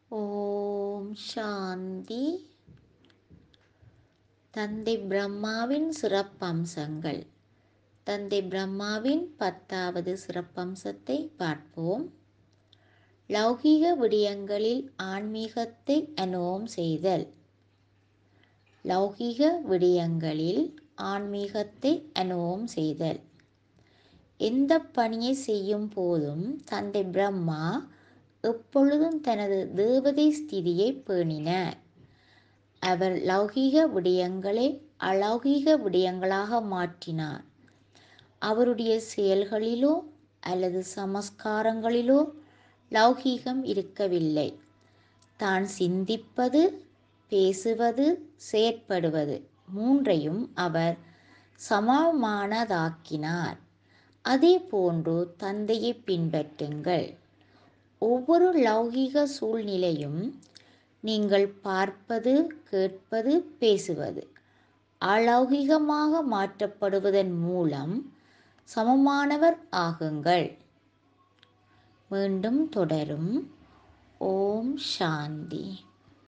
ஓம் சாந்தி தந்தை பிரம்மாவின் சிறப்பம்சங்கள் தந்தை பிரம்மாவின் பத்தாவது சிறப்பம்சத்தை பார்ப்போம் லௌகீக விடயங்களில் ஆன்மீகத்தை அனுபவம் செய்தல் லௌகீக விடயங்களில் ஆன்மீகத்தை அனுபவம் செய்தல் எந்த பணியை செய்யும் போதும் தந்தை பிரம்மா எப்பொழுதும் தனது தேவதை ஸ்திதியை பேணினார் அவர் லௌகீக விடயங்களை அலௌகீக விடயங்களாக மாற்றினார் அவருடைய செயல்களிலோ அல்லது சமஸ்காரங்களிலோ லௌகீகம் இருக்கவில்லை தான் சிந்திப்பது பேசுவது செயற்படுவது மூன்றையும் அவர் சமமானதாக்கினார் அதே போன்று தந்தையை பின்பற்றுங்கள் ஒவ்வொரு லௌகீக சூழ்நிலையும் நீங்கள் பார்ப்பது கேட்பது பேசுவது அலௌகிகமாக மாற்றப்படுவதன் மூலம் சமமானவர் ஆகுங்கள் மீண்டும் தொடரும் ஓம் சாந்தி